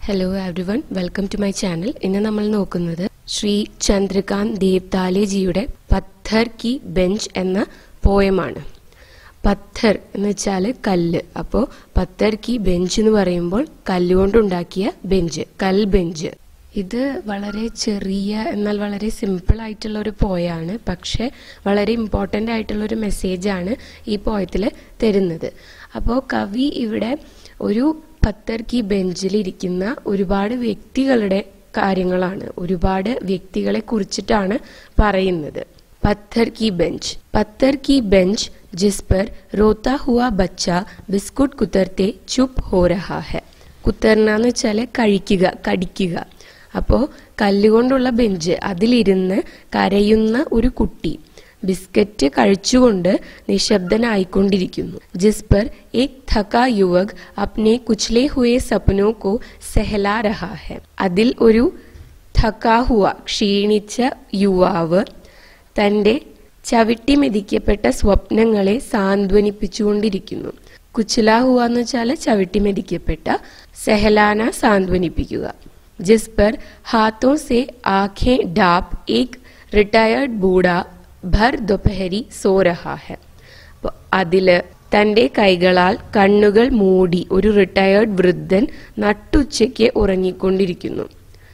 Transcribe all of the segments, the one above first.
hello everyone welcome to my channel ഇന്ന് നമ്മൾ നോക്കുന്നത് ശ്രീ ചന്ദ്രകാന്ത് ദേവ്താലെജിയുടെ പത്ഥർ കി ബെഞ്ച് എന്ന പോയമാണ് പത്ഥർ എന്ന് വെച്ചാൽ കല്ല് അപ്പോൾ പത്ഥർ കി ബെഞ്ച് എന്ന് പറയുമ്പോൾ കല്ലുകൊണ്ടുണ്ടാക്കിയ ബെഞ്ച് കൽ ബെഞ്ച് ഇത് വളരെ ചെറിയ എന്നാൽ വളരെ സിമ്പിൾ ആയിട്ടുള്ള ഒരു പോയാണ് പക്ഷെ വളരെ ഇമ്പോർട്ടൻ്റ് ആയിട്ടുള്ള ഒരു മെസ്സേജാണ് ഈ പോയത്തിൽ തരുന്നത് അപ്പോൾ കവി ഇവിടെ ഒരു പത്തർ കി ബെഞ്ചിൽ ഇരിക്കുന്ന ഒരുപാട് വ്യക്തികളുടെ കാര്യങ്ങളാണ് ഒരുപാട് വ്യക്തികളെ കുറിച്ചിട്ടാണ് പറയുന്നത് പत्थर की बेंच पत्थर की बेंच जिस पर रोता हुआ बच्चा बिस्कुट कुतरते चुप हो रहा है കുത്തർന്ന എന്ന് വെച്ചാൽ കഴിക്കുക കടിക്കുക അപ്പോൾ കല്ലുകൊണ്ടുള്ള ബെഞ്ച് അതിലിരുന്ന് കരയുന്ന ഒരു കുട്ടി ബിസ്ക്കറ്റ് കഴിച്ചുകൊണ്ട് നിശബ്ദനായിക്കൊണ്ടിരിക്കുന്നു ജിസ് पर एक थका युवक अपने कुचले हुए सपनों को सहला रहा है അതിൽ ഒരു थका हुआ ക്ഷീണിച്ച യുവാവ് തന്റെ ചവിട്ടി മെതിക്കപ്പെട്ട സ്വപ്നങ്ങളെ സാന്ത്വനിപ്പിച്ചുകൊണ്ടിരിക്കുന്നു കുച്ചല ഹുവ എന്ന് വെച്ചാൽ ചവിട്ടി മെതിക്കപ്പെട്ട സെഹലാന സാന്ത്വനിപ്പിക്കുക जिस पर हाथों से आंखें डाप एक റിട്ടയർഡ് ബൂഡ ഭർ ദൊപഹരി സോ രഹാ ഹെ അപ്പൊ അതില് തന്റെ കൈകളാൽ കണ്ണുകൾ മൂടി ഒരു റിട്ടയർഡ് വൃദ്ധൻ നട്ടുച്ചയ്ക്ക് ഉറങ്ങിക്കൊണ്ടിരിക്കുന്നു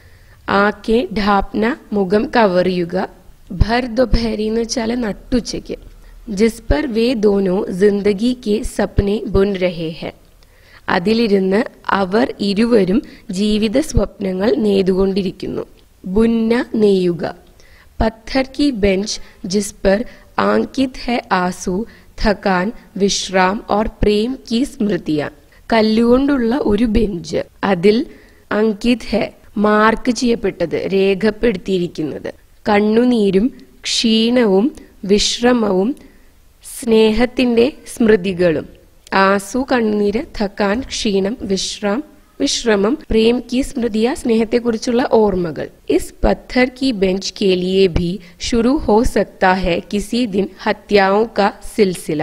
ആക്കെ ഢാപ്ന മുഖം കവറിയുക ഭർ ദൊപഹരി എന്ന് വെച്ചാൽ നട്ടുച്ചയ്ക്ക് ജിസ് പർ വേ ദോനോ ജിന്ദഗി കെ സപ്നെ ബുൻ രഹേ ഹെ അതിലിരുന്ന് അവർ ഇരുവരും ജീവിത സ്വപ്നങ്ങൾ നെയ്തുകൊണ്ടിരിക്കുന്നു ബുന്ന നെയ്യുക പത്ഥർ കി ബെഞ്ച് ജിസ് പർ ആങ്കിത് ഹെ ആസു थकान വിശ്രാം ഓർ പ്രേം കി സ്മൃതിയ കല്ലുകൊണ്ടുള്ള ഒരു ബെഞ്ച് അതിൽ അങ്കിത് ഹെ മാർക്ക് ചെയ്യപ്പെട്ടത് രേഖപ്പെടുത്തിയിരിക്കുന്നത് കണ്ണുനീരും ക്ഷീണവും വിശ്രമവും സ്നേഹത്തിന്റെ സ്മൃതികളും ആസു കണ്ണുനീര് थकान ക്ഷീണം വിശ്രാം വിശ്രമം പ്രേം की സ്മൃതിയ സ്നേഹത്തെക്കുറിച്ചുള്ള ഓർമ്മകൾ इस पत्थर की बेंच के लिए भी शुरू हो सकता है किसी दिन हत्याओं का सिलसिला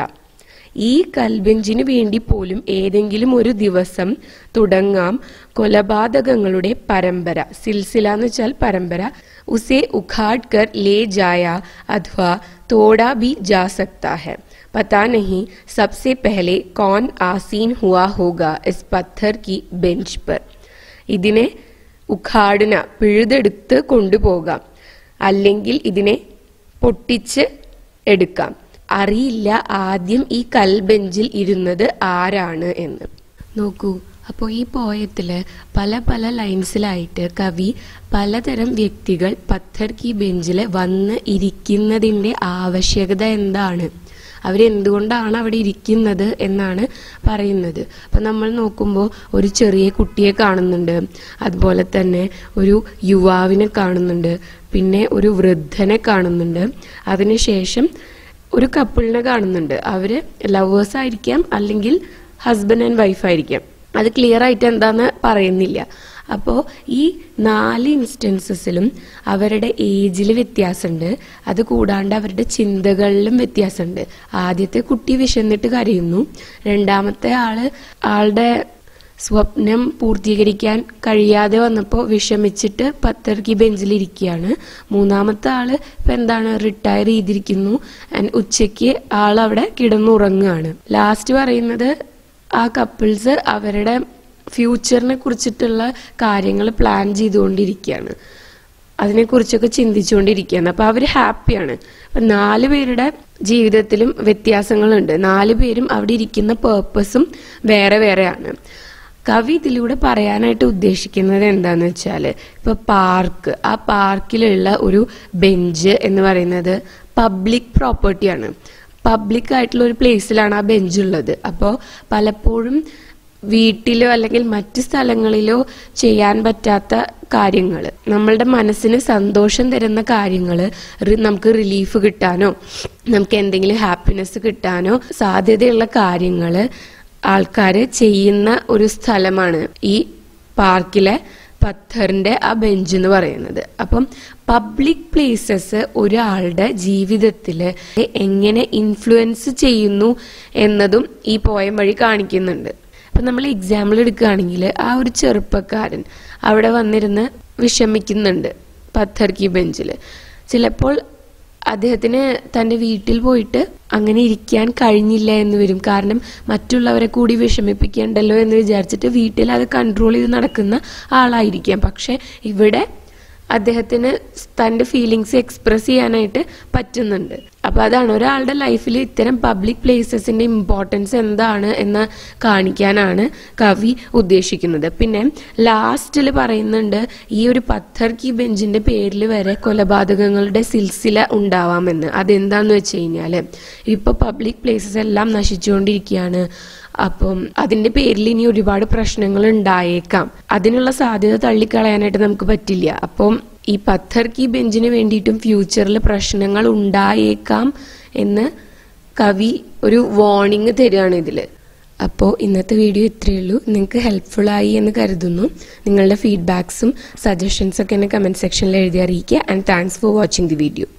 ഈ കൽബെഞ്ചിനു വേണ്ടി പോലും ഏതെങ്കിലും ഒരു ദിവസം തുടങ്ങാം കൊലപാതകങ്ങളുടെ പരമ്പര സിൽസില എന്ന് വെച്ചാൽ പരമ്പര ഉസെ ഉഖാഡ് കർ ലേ ജായ അഥവാ തോടാ ബി ജാ സക്താ ഹെ पता नहीं सबसे पहले कौन आसीन हुआ होगा इस पत्थर की बेंच पर ഇതിനെ ഉഖാടിന പിഴുതെടുത്ത് കൊണ്ടുപോകാം അല്ലെങ്കിൽ ഇതിനെ പൊട്ടിച്ച് എടുക്കാം അറിയില്ല ആദ്യം ഈ കൽബെഞ്ചിൽ ഇരുന്നത് ആരാണ് എന്ന് നോക്കൂ അപ്പോൾ ഈ പോയത്തില് പല പല ലൈൻസിലായിട്ട് കവി പലതരം വ്യക്തികൾ പത്ഥർ കി ബെഞ്ചിൽ വന്ന് ഇരിക്കുന്നതിന്റെ ആവശ്യകത എന്താണ് അവരെന്തുകൊണ്ടാണ് അവിടെ ഇരിക്കുന്നത് എന്നാണ് പറയുന്നത് അപ്പം നമ്മൾ നോക്കുമ്പോൾ ഒരു ചെറിയ കുട്ടിയെ കാണുന്നുണ്ട് അതുപോലെ തന്നെ ഒരു യുവാവിനെ കാണുന്നുണ്ട് പിന്നെ ഒരു വൃദ്ധനെ കാണുന്നുണ്ട് അതിനുശേഷം ഒരു കപ്പിളിനെ കാണുന്നുണ്ട് അവര് ലവേഴ്സ് ആയിരിക്കാം അല്ലെങ്കിൽ ഹസ്ബൻഡ് ആൻഡ് വൈഫ് ആയിരിക്കാം അത് ക്ലിയർ ആയിട്ട് എന്താന്ന് പറയുന്നില്ല അപ്പോൾ ഈ നാല് ഇൻസ്റ്റൻസസിലും അവരുടെ ഏജിൽ വ്യത്യാസമുണ്ട് അത് കൂടാണ്ട് അവരുടെ ചിന്തകളിലും വ്യത്യാസമുണ്ട് ആദ്യത്തെ കുട്ടി വിശന്നിട്ട് കരയുന്നു രണ്ടാമത്തെ ആള് ആളുടെ സ്വപ്നം പൂർത്തീകരിക്കാൻ കഴിയാതെ വന്നപ്പോൾ വിഷമിച്ചിട്ട് പത്തർക്കി ബെഞ്ചിൽ ഇരിക്കുകയാണ് മൂന്നാമത്തെ ആള് ഇപ്പൊ എന്താണ് റിട്ടയർ ചെയ്തിരിക്കുന്നു ആൻഡ് ഉച്ചയ്ക്ക് ആൾ അവിടെ കിടന്നുറങ്ങുകയാണ് ലാസ്റ്റ് പറയുന്നത് ആ കപ്പിൾസ് അവരുടെ ഫ്യൂച്ചറിനെ കുറിച്ചിട്ടുള്ള കാര്യങ്ങൾ പ്ലാൻ ചെയ്തുകൊണ്ടിരിക്കുകയാണ് അതിനെക്കുറിച്ചൊക്കെ ചിന്തിച്ചുകൊണ്ടിരിക്കുകയാണ് അപ്പൊ അവർ ഹാപ്പിയാണ് അപ്പൊ നാല് പേരുടെ ജീവിതത്തിലും വ്യത്യാസങ്ങളുണ്ട് നാല് പേരും അവിടെ ഇരിക്കുന്ന പേർപ്പസും വേറെ വേറെയാണ് കവി ഇതിലൂടെ പറയാനായിട്ട് ഉദ്ദേശിക്കുന്നത് എന്താന്ന് വെച്ചാല് ഇപ്പൊ പാർക്ക് ആ പാർക്കിലുള്ള ഒരു ബെഞ്ച് എന്ന് പറയുന്നത് പബ്ലിക് പ്രോപ്പർട്ടിയാണ് പബ്ലിക് ആയിട്ടുള്ള ഒരു പ്ലേസിലാണ് ആ ബെഞ്ച് ഉള്ളത് അപ്പോൾ പലപ്പോഴും വീട്ടിലോ അല്ലെങ്കിൽ മറ്റു സ്ഥലങ്ങളിലോ ചെയ്യാൻ പറ്റാത്ത കാര്യങ്ങൾ നമ്മളുടെ മനസ്സിന് സന്തോഷം തരുന്ന കാര്യങ്ങൾ നമുക്ക് റിലീഫ് കിട്ടാനോ നമുക്ക് എന്തെങ്കിലും ഹാപ്പിനെസ് കിട്ടാനോ സാധ്യതയുള്ള കാര്യങ്ങൾ ആൾക്കാർ ചെയ്യുന്ന ഒരു സ്ഥലമാണ് ഈ പാർക്കിലെ പത്ഥറിന്റെ ആ ബെഞ്ച് എന്ന് പറയുന്നത് അപ്പം പബ്ലിക് പ്ലേസസ് ഒരാളുടെ ജീവിതത്തിൽ എങ്ങനെ ഇൻഫ്ലുവൻസ് ചെയ്യുന്നു എന്നതും ഈ പോയം വഴി കാണിക്കുന്നുണ്ട് ഇപ്പൊ നമ്മൾ എക്സാമ്പിൾ എടുക്കുകയാണെങ്കിൽ ആ ഒരു ചെറുപ്പക്കാരൻ അവിടെ വന്നിരുന്ന് വിഷമിക്കുന്നുണ്ട് പത്ഥർ കി ബെഞ്ചിൽ ചിലപ്പോൾ അദ്ദേഹത്തിന് തന്റെ വീട്ടിൽ പോയിട്ട് അങ്ങനെ ഇരിക്കാൻ കഴിഞ്ഞില്ല എന്ന് വരും കാരണം മറ്റുള്ളവരെ കൂടി വിഷമിപ്പിക്കേണ്ടല്ലോ എന്ന് വിചാരിച്ചിട്ട് വീട്ടിൽ അത് കൺട്രോൾ ചെയ്ത് നടക്കുന്ന ആളായിരിക്കാം പക്ഷെ ഇവിടെ അദ്ദേഹത്തിന് തന്റെ ഫീലിങ്സ് എക്സ്പ്രസ് ചെയ്യാനായിട്ട് പറ്റുന്നുണ്ട് അപ്പൊ അതാണ് ഒരാളുടെ ലൈഫിൽ ഇത്തരം പബ്ലിക് പ്ലേസസിന്റെ ഇമ്പോർട്ടൻസ് എന്താണ് എന്ന് കാണിക്കാനാണ് കവി ഉദ്ദേശിക്കുന്നത് പിന്നെ ലാസ്റ്റിൽ പറയുന്നുണ്ട് ഈ ഒരു പത്ഥർ കി ബെഞ്ചിന്റെ പേരിൽ വരെ കൊലപാതകങ്ങളുടെ സിൽസില ഉണ്ടാവാമെന്ന് അതെന്താന്ന് വെച്ച് കഴിഞ്ഞാല് ഇപ്പൊ പബ്ലിക് പ്ലേസസ് എല്ലാം നശിച്ചുകൊണ്ടിരിക്കുകയാണ് അപ്പം അതിന്റെ പേരിൽ ഇനി ഒരുപാട് പ്രശ്നങ്ങൾ ഉണ്ടായേക്കാം അതിനുള്ള സാധ്യത തള്ളിക്കളയാനായിട്ട് നമുക്ക് പറ്റില്ല അപ്പം ഈ പത്ഥർ കി ബെഞ്ചിന് വേണ്ടിയിട്ടും ഫ്യൂച്ചറിൽ പ്രശ്നങ്ങൾ ഉണ്ടായേക്കാം എന്ന് കവി ഒരു വാർണിംഗ് തരികയാണ് ഇതിൽ അപ്പോൾ ഇന്നത്തെ വീഡിയോ ഇത്രയേ ഉള്ളൂ നിങ്ങൾക്ക് ഹെൽപ്ഫുൾ ആയി എന്ന് കരുതുന്നു നിങ്ങളുടെ ഫീഡ്ബാക്സും സജഷൻസ് ഒക്കെ എന്നെ കമൻറ്റ് സെക്ഷനിൽ എഴുതി അറിയിക്കുക and thanks for watching the video